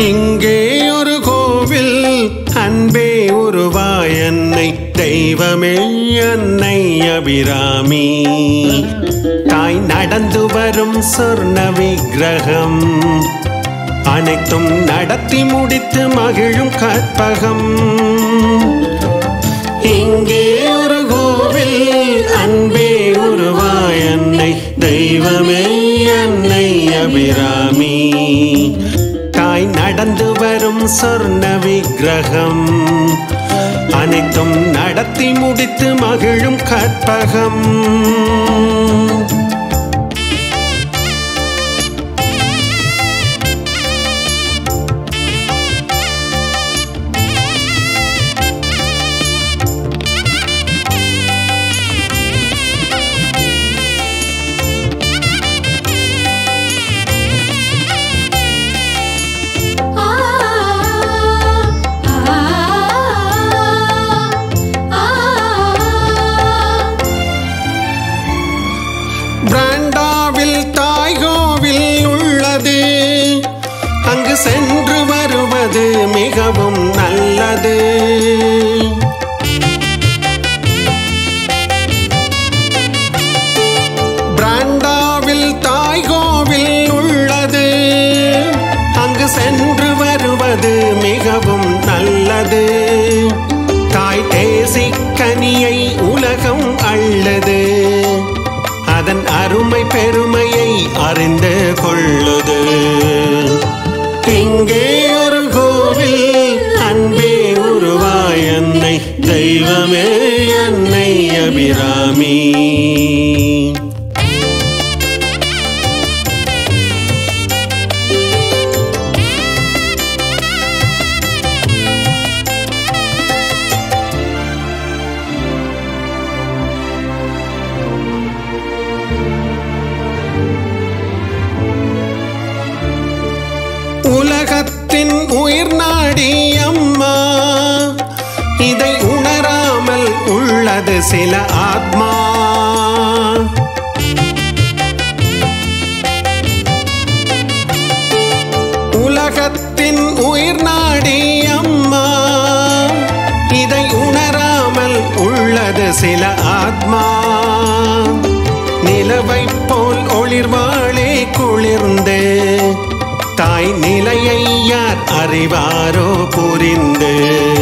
இங்கே ஒரு கோவில் அன்பே உருவாய் அன்னை தெய்வமே அன்னை அபிராமி தாய் நடந்து வரும் சொர்ண விக்கிரகம் அனைத்தும் நடத்தி முடித்து மகிழும் கற்பகம் இங்கே ஒரு கோவில் அன்பே உருவாய் அன்னை தெய்வமே அன்னை அபிராமி தாய் நடந்து வரும் சொர்ண விக்கிரகம் அனைத்தும் நடத்தி முடித்து மகிழும் கற்பகம் ஆ ஆ ஆ பிராண்டாவில் தாய் கோவில் உள்ளது அங்கு சென்று வருவது மிகவும் நல்லது பிராண்டாவில் தாய் கோவில் உள்ளது அங்கு சென்று வருவது மிகவும் நல்லது தாய் தேசிக்கனியை உலகம் அள்ளது அதன் அருமை பெருமையை அறிந்து கொள்ளுது இங்கே ஒரு கோவில் அன்பே உருவாய் அன்னை தெய்வமே அன்னை அபிராமி உலகத்தின் உயிர் நாடி அம்மா இதை உணராமல் உள்ளது சில ஆத்மா உலகத்தின் உயிர் நாடி அம்மா இதை உணராமல் உள்ளது சில ஆத்மா நிலவை போல் ஒளிர்வாளே குளிர்ந்து தாய் நிலையை யார் அறிவாரோ புரிந்து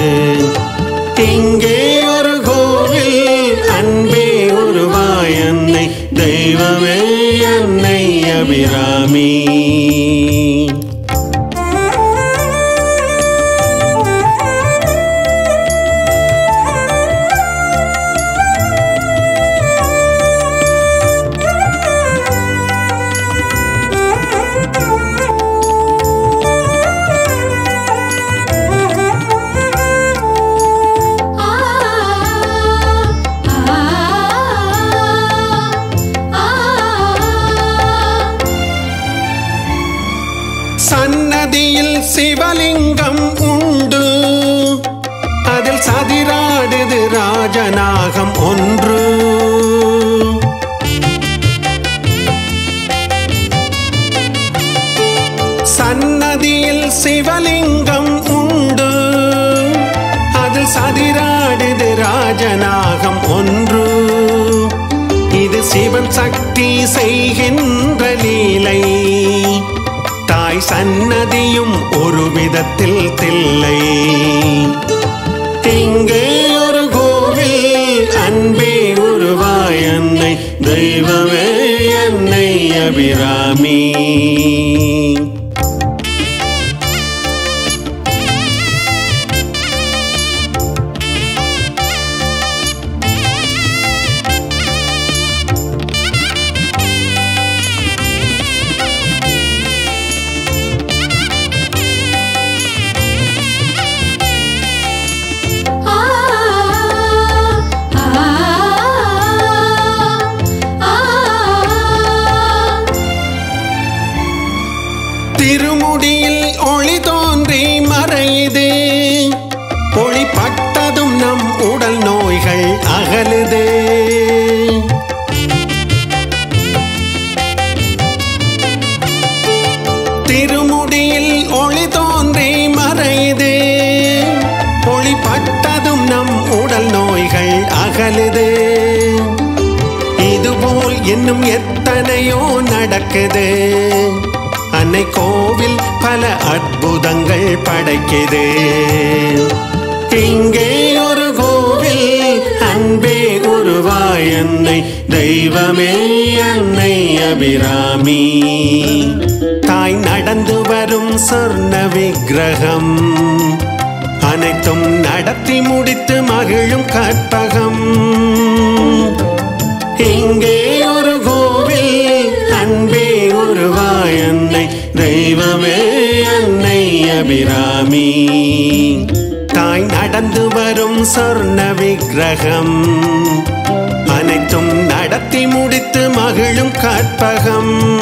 இங்கே ஒரு கோவில் அன்பே உருவாய் அன்னை தெய்வமே அன்னை அபிராமி ஆ ஆ சன்னதியில் சிவலிங்கம் உண்டு அதில் சதிராடுது ராஜநாகம் ஒன்று சன்னதியில் சிவலிங்கம் உண்டு அதில் சதிராடுது ராஜநாகம் ஒன்று இது சிவன் சக்தி செய்கின்ற லீலை தாய் சன்னதியும் ஒரு விதத்தில் தில்லை இங்கே ஒரு கோவில் அன்பே உருவாய் அன்னை தெய்வமே அன்னை அபிராமி ஆ ஆ திருமுடியில் ஒளி தோன்றி மறையுது ஒளி பட்டதும் நம் உடல் நோய்கள் அகலுது திருமுடியில் ஒளி தோன்றி அகலுது இதுபோல் இன்னும் எத்தனையோ நடக்குது அன்னை கோவில் பல அற்புதங்கள் படைக்குது இங்கே ஒரு கோவில் அன்பே உருவாய் அன்னை தெய்வமே அன்னை அபிராமி தாய் நடந்து வரும் சொர்ண விக்கிரகம் அனைத்தும் நடத்தி முடித்து மகிழும் கற்பகம் இங்கே ஒரு கோவில் அன்பே உருவாய் அன்னை தெய்வமே அன்னை அபிராமி தாய் நடந்து வரும் சொர்ண விக்கிரகம் அனைத்தும் நடத்தி முடித்து மகிழும் கற்பகம்